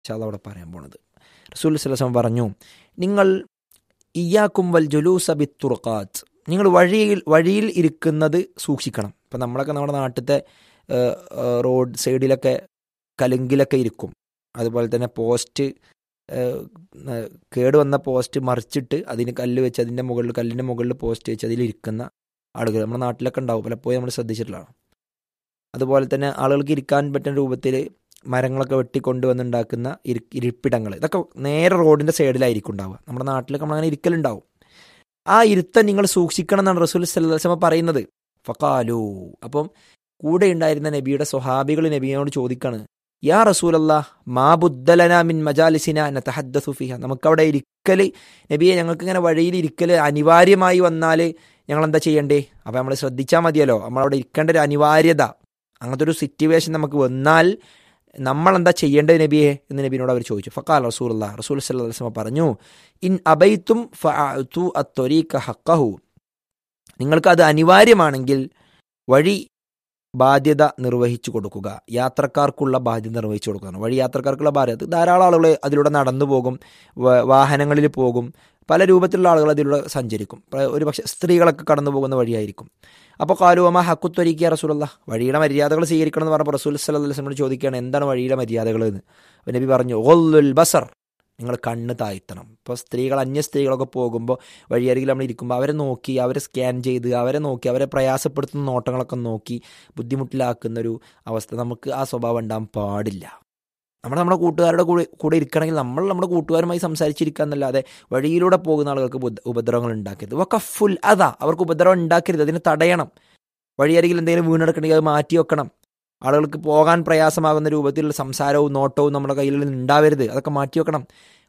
ഇൻഷാല്ല അവിടെ പറയാൻ പോണത് റസൂൽ സ്വലം പറഞ്ഞു നിങ്ങൾ ഇയാക്കും വൽ ജുലൂസ ബി തുറക്കാത്ത് നിങ്ങൾ വഴിയിൽ വഴിയിൽ ഇരിക്കുന്നത് സൂക്ഷിക്കണം ഇപ്പം നമ്മളൊക്കെ നമ്മുടെ നാട്ടിലത്തെ ഏഹ്, ഏഹ്, റോഡ് സൈഡിലൊക്കെ കലുങ്കിലൊക്കെ ഇരിക്കും അതുപോലെ തന്നെ പോസ്റ്റ് ഏഹ്, ഏഹ്, കേട് വന്ന പോസ്റ്റ് മറിച്ചിട്ട് അതിന് കല്ല് വെച്ച് അതിൻ്റെ മുകളിൽ കല്ലിൻ്റെ മുകളിൽ പോസ്റ്റ് വെച്ച് അതിലിരിക്കുന്ന ആളുകൾ നമ്മുടെ നാട്ടിലൊക്കെ ഉണ്ടാവും പലപ്പോഴും നമ്മൾ ശ്രദ്ധിച്ചിട്ടുള്ളതാണ് അതുപോലെ തന്നെ ആളുകൾക്ക് ഇരിക്കാൻ പറ്റുന്ന രൂപത്തിൽ മരങ്ങളൊക്കെ വെട്ടിക്കൊണ്ടുവന്നുണ്ടാക്കുന്ന ഇരി ഇരിപ്പിടങ്ങൾ ഇതൊക്കെ നേരെ റോഡിൻ്റെ സൈഡിലായിരിക്കും ഉണ്ടാവുക നമ്മുടെ നാട്ടിലൊക്കെ നമ്മളങ്ങനെ ഇരിക്കലുണ്ടാവും ആ ഇരുത്തം നിങ്ങൾ സൂക്ഷിക്കണം എന്നാണ് റസൂൽ സല്ലാസ്മ പറയുന്നത് ഫക്കാലു അപ്പം കൂടെ ഉണ്ടായിരുന്ന നബിയുടെ സ്വഹാബികൾ നബിയോട് ചോദിക്കാണ് യാ റസൂലല്ലാ മാ ബുദ്ധലന മിൻ മജാലിസിന നതഹദ്ദസു ഫിഹ നമുക്കവിടെ ഇരിക്കൽ നബിയെ ഞങ്ങൾക്ക് ഇങ്ങനെ വഴിയിൽ ഇരിക്കൽ അനിവാര്യമായി വന്നാൽ ഞങ്ങൾ എന്താ ചെയ്യണ്ടേ അപ്പം നമ്മൾ ശ്രദ്ധിച്ചാൽ മതിയല്ലോ നമ്മളവിടെ ഇരിക്കേണ്ട ഒരു അനിവാര്യത അങ്ങനത്തെ ഒരു സിറ്റുവേഷൻ നമുക്ക് വന്നാൽ നമ്മൾ എന്താ ചെയ്യേണ്ടത് നബിയെ എന്ന് നബിനോട് അവർ ചോദിച്ചു ഫക്കാൽ റസൂൽ അല്ലാ റസൂൽ സല്ലാസ്മ പറഞ്ഞു ഇൻ അബൈത്തും ഫഅതു അത്തൊരീക്ക ഹക്കഹു നിങ്ങൾക്ക് അത് അനിവാര്യമാണെങ്കിൽ വഴി ബാധ്യത നിർവഹിച്ചു കൊടുക്കുക യാത്രക്കാർക്കുള്ള ബാധ്യത നിർവഹിച്ചു കൊടുക്കുക വഴി യാത്രക്കാർക്കുള്ള ബാധ്യത ധാരാളം ആളുകൾ അതിലൂടെ നടന്നു പോകും വ- വാഹനങ്ങളിൽ പോകും പല രൂപത്തിലുള്ള ആളുകൾ അതിലൂടെ സഞ്ചരിക്കും പ- ഒരു പക്ഷേ സ്ത്രീകളൊക്കെ കടന്നു പോകുന്ന വഴിയായിരിക്കും അപ്പോൾ കാലുവമ ഹക്കുത്തൊരിക്കുക റസൂലുള്ള വഴിയുടെ മര്യാദകൾ സ്വീകരിക്കണം എന്ന് പറഞ്ഞപ്പോൾ റസൂൽ സല്ലാസ്ലമോട് ചോദിക്കുകയാണ് എന്താണ് വഴിയുടെ മര്യാദകൾ എന്ന് അപ്പോൾ നബി പറഞ്ഞു ഓല്ലുൽ ബസർ നിങ്ങൾ കണ്ണ് താഴ്ത്തണം ഇപ്പോൾ സ്ത്രീകൾ അന്യ സ്ത്രീകളൊക്കെ പോകുമ്പോൾ വഴിയരികിൽ നമ്മൾ ഇരിക്കുമ്പോൾ അവരെ നോക്കി അവരെ സ്കാൻ ചെയ്ത് അവരെ നോക്കി അവരെ പ്രയാസപ്പെടുത്തുന്ന നോട്ടങ്ങളൊക്കെ നോക്കി ബുദ്ധിമുട്ടിലാക്കുന്ന ഒരു അവസ്ഥ നമുക്ക് ആ സ്വഭാവം ഉണ്ടാകാൻ പാടില്ല നമ്മൾ നമ്മുടെ കൂട്ടുകാരുടെ കൂടെ കൂടെ ഇരിക്കണമെങ്കിൽ നമ്മൾ നമ്മുടെ കൂട്ടുകാരുമായി സംസാരിച്ചിരിക്കുക എന്നല്ലാതെ വഴിയിലൂടെ പോകുന്ന ആളുകൾക്ക് ബുദ്ധ- ഉപദ്രവങ്ങൾ ഉണ്ടാക്കരുത് വക്കഫുൽ അതാ അവർക്ക് ഉപദ്രവം ഉണ്ടാക്കരുത് അതിനെ തടയണം വഴിയരികിൽ എന്തെങ്കിലും വീണെടുക്കണമെങ്കിൽ അത് മാറ്റി വെക്കണം ആളുകൾക്ക് പോകാൻ പ്രയാസമാകുന്ന രൂപത്തിലുള്ള സംസാരവും നോട്ടവും നമ്മുടെ കയ്യിൽ ഉണ്ടാവരുത് അതൊക്കെ മാറ്റി വെക്കണം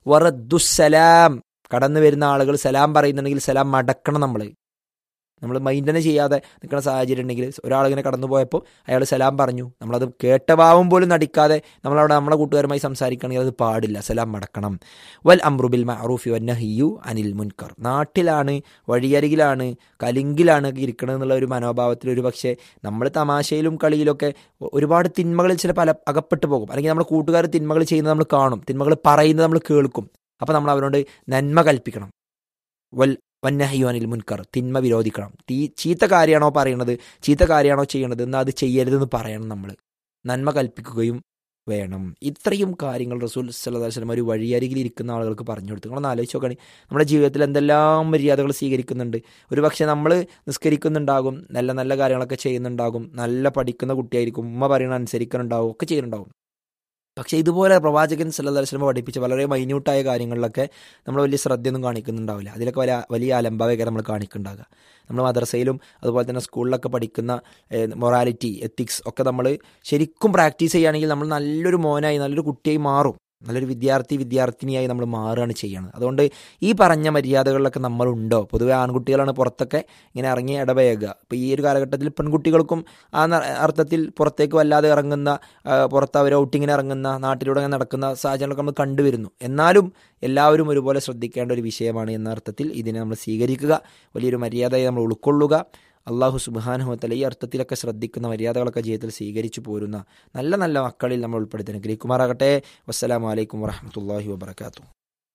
വറദ്ദുസലാം കടന്നു വരുന്ന ആളുകൾ സലാം പറയുന്നുണ്ടെങ്കിൽ സലാം മടക്കണം നമ്മൾ നമ്മൾ മൈൻഡനെ ചെയ്യാതെ നിൽക്കുന്ന സാഹചര്യം ഉണ്ടെങ്കിൽ ഒരാളിങ്ങനെ കടന്നു പോയപ്പോൾ അയാൾ സലാം പറഞ്ഞു നമ്മളത് കേട്ടഭാവം പോലും നടിക്കാതെ നമ്മളവിടെ നമ്മുടെ കൂട്ടുകാരുമായി സംസാരിക്കണമെങ്കിൽ അത് പാടില്ല സലാം മടക്കണം വൽ അമ്രുബിൽ മഅറൂഫി വന്നഹിയു അനിൽ മുൻകർ നാട്ടിലാണ് വഴിയരികിലാണ് കലിങ്കിലാണ് ഇരിക്കണം എന്നുള്ള ഒരു മനോഭാവത്തിൽ ഒരു പക്ഷേ നമ്മൾ തമാശയിലും കളിയിലൊക്കെ ഒരുപാട് തിന്മകളിൽ ചില പല അകപ്പെട്ടു പോകും അല്ലെങ്കിൽ നമ്മുടെ കൂട്ടുകാർ തിന്മകൾ ചെയ്യുന്നത് നമ്മൾ കാണും തിന്മകൾ പറയുന്നത് നമ്മൾ കേൾക്കും അപ്പോൾ നമ്മൾ അവരോട് നന്മ കൽപ്പിക്കണം വൽ വന്നഹയുവാനിൽ മുൻകർ തിന്മ വിരോധിക്കണം തീ ചീത്ത കാര്യമാണോ പറയണത് ചീത്ത കാര്യമാണോ ചെയ്യണത് എന്നാൽ അത് ചെയ്യരുതെന്ന് പറയണം നമ്മൾ നന്മ കൽപ്പിക്കുകയും വേണം ഇത്രയും കാര്യങ്ങൾ റസൂൽ സല്ലല്ലാഹു അലൈഹി വസല്ലം ഒരു വഴിയരികിൽ ഇരിക്കുന്ന ആളുകൾക്ക് പറഞ്ഞു കൊടുത്തു നിങ്ങളൊന്ന് ആലോചിച്ച് നോക്കുകയാണെങ്കിൽ നമ്മുടെ ജീവിതത്തിൽ എന്തെല്ലാം മര്യാദകൾ സ്വീകരിക്കുന്നുണ്ട് ഒരു പക്ഷേ നമ്മൾ നിസ്കരിക്കുന്നുണ്ടാകും നല്ല നല്ല കാര്യങ്ങളൊക്കെ ചെയ്യുന്നുണ്ടാകും നല്ല പഠിക്കുന്ന കുട്ടിയായിരിക്കും ഉമ്മ പറയുന്ന അനുസരിക്കുന്നുണ്ടാവും ഒക്കെ ചെയ്യുന്നുണ്ടാവും പക്ഷേ ഇതുപോലെ പ്രവാചകൻ സല്ലല്ലാഹു അലൈഹി വസല്ലം പഠിപ്പിച്ച വളരെ മൈന്യൂട്ടായ കാര്യങ്ങളിലൊക്കെ നമ്മൾ വലിയ ശ്രദ്ധയൊന്നും കാണിക്കുന്നുണ്ടാവില്ല അതിലൊക്കെ വലിയ വലിയ അലംഭാവയൊക്കെ നമ്മൾ കാണിക്കുന്നുണ്ടാകുക നമ്മൾ മദ്രസയിലും അതുപോലെ തന്നെ സ്കൂളിലൊക്കെ പഠിക്കുന്ന മൊറാലിറ്റി എത്തിക്സ് ഒക്കെ നമ്മൾ ശരിക്കും പ്രാക്ടീസ് ചെയ്യുകയാണെങ്കിൽ നമ്മൾ നല്ലൊരു മോനായി നല്ലൊരു കുട്ടിയായി മാറും നല്ലൊരു വിദ്യാർത്ഥി വിദ്യാർത്ഥിനിയായി നമ്മൾ മാറുകയാണ് ചെയ്യുന്നത് അതുകൊണ്ട് ഈ പറഞ്ഞ മര്യാദകളിലൊക്കെ നമ്മളുണ്ടോ പൊതുവെ ആൺകുട്ടികളാണ് പുറത്തൊക്കെ ഇങ്ങനെ ഇറങ്ങി ഇടപഴകുക ഇപ്പോൾ ഈ ഒരു കാലഘട്ടത്തിൽ പെൺകുട്ടികൾക്കും ആ ന- അർത്ഥത്തിൽ പുറത്തേക്ക് വല്ലാതെ ഇറങ്ങുന്ന ആ, പുറത്ത് അവർ ഔട്ടിങ്ങിന് ഇറങ്ങുന്ന നാട്ടിലൂടെ ഇങ്ങനെ നടക്കുന്ന സാഹചര്യങ്ങളൊക്കെ നമ്മൾ കണ്ടുവരുന്നു എന്നാലും എല്ലാവരും ഒരുപോലെ ശ്രദ്ധിക്കേണ്ട ഒരു വിഷയമാണ് എന്ന അർത്ഥത്തിൽ ഇതിനെ നമ്മൾ സ്വീകരിക്കുക വലിയൊരു മര്യാദയെ നമ്മൾ ഉൾക്കൊള്ളുക അള്ളാഹു സുബാനുഹത്തല ഈ അർത്ഥത്തിലൊക്കെ ശ്രദ്ധിക്കുന്ന മര്യാദകളൊക്കെ ജീവിതത്തിൽ സ്വീകരിച്ചു പോരുന്ന നല്ല നല്ല മക്കളിൽ നമ്മൾ ഉൾപ്പെടുത്തി അനുഗ്രഹിക്കുമാറാകട്ടെ വസ്സലാമു അലൈക്കും വറഹമത്തല്ലാഹി വബർക്കാത്തു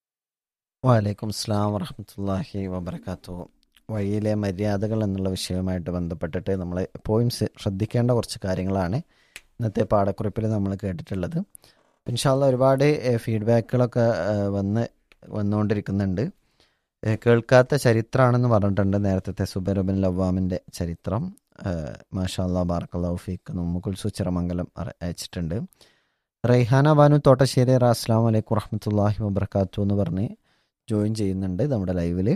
വലൈക്കും സ്ലാം വറഹമത്തല്ലാഹി വബർക്കാത്തു വഴിയിലെ മര്യാദകൾ എന്നുള്ള വിഷയവുമായിട്ട് ബന്ധപ്പെട്ടിട്ട് നമ്മൾ എപ്പോഴും ശ്ര- ശ്രദ്ധിക്കേണ്ട കുറച്ച് കാര്യങ്ങളാണ് ഇന്നത്തെ പാഠക്കുറിപ്പിൽ നമ്മൾ കേട്ടിട്ടുള്ളത് ഇൻഷാല്ല ഒരുപാട് ഫീഡ്ബാക്കുകളൊക്കെ ഏഹ്, വന്ന് വന്നുകൊണ്ടിരിക്കുന്നുണ്ട് ഏഹ്, കേൾക്കാത്ത ചരിത്രമാണെന്ന് പറഞ്ഞിട്ടുണ്ട് നേരത്തെ സുബൈറബിൻ ലവ്വാമിൻ്റെ ചരിത്രം മാഷാല്ലാ ബാർക്കല്ലാഹു ഫീക്ക് മുക്കുൽസു ചിറമംഗലം അറി- അയച്ചിട്ടുണ്ട് റൈഹാന ബാനു തോട്ടശ്ശേരി അസ്സാം വലൈക്കും വറഹമത്തല്ലാഹി വബർക്കാത്തു എന്ന് പറഞ്ഞ് ജോയിൻ ചെയ്യുന്നുണ്ട് നമ്മുടെ ലൈവിൽ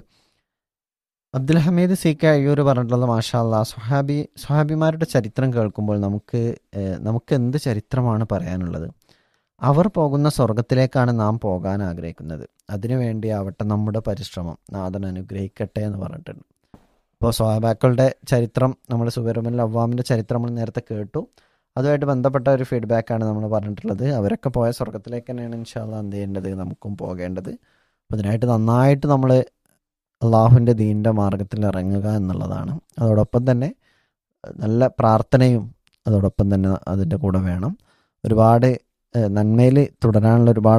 അബ്ദുൽ ഹമീദ് സി കെ അയ്യൂർ പറഞ്ഞിട്ടുള്ളത് മാഷാല്ല സുഹാബി സുഹാബിമാരുടെ ചരിത്രം കേൾക്കുമ്പോൾ നമുക്ക് ഏഹ്, നമുക്ക് എന്ത് ചരിത്രമാണ് പറയാനുള്ളത് അവർ പോകുന്ന സ്വർഗത്തിലേക്കാണ് നാം പോകാൻ ആഗ്രഹിക്കുന്നത് അതിനുവേണ്ടി ആവട്ടെ നമ്മുടെ പരിശ്രമം നാഥൻ അനുഗ്രഹിക്കട്ടെ എന്ന് പറഞ്ഞിട്ടുണ്ട് ഇപ്പോൾ സ്വഹാബാക്കളുടെ ചരിത്രം നമ്മൾ സുബൈറബിൻ ലവ്വാമിൻ്റെ ചരിത്രം നമ്മൾ നേരത്തെ കേട്ടു അതുമായിട്ട് ബന്ധപ്പെട്ട ഒരു ഫീഡ്ബാക്കാണ് നമ്മൾ പറഞ്ഞിട്ടുള്ളത് അവരൊക്കെ പോയ സ്വർഗത്തിലേക്ക് തന്നെയാണ് ഇൻഷാല്ല എന്ത് ചെയ്യേണ്ടത് നമുക്കും പോകേണ്ടത് അപ്പോൾ ഇതിനായിട്ട് നന്നായിട്ട് നമ്മൾ അള്ളാഹുവിൻ്റെ ദീൻ്റെ മാർഗത്തിൽ ഇറങ്ങുക എന്നുള്ളതാണ് അതോടൊപ്പം തന്നെ നല്ല പ്രാർത്ഥനയും അതോടൊപ്പം തന്നെ അതിൻ്റെ കൂടെ വേണം ഒരുപാട് നന്മയിൽ തുടരാനുള്ള ഒരുപാട്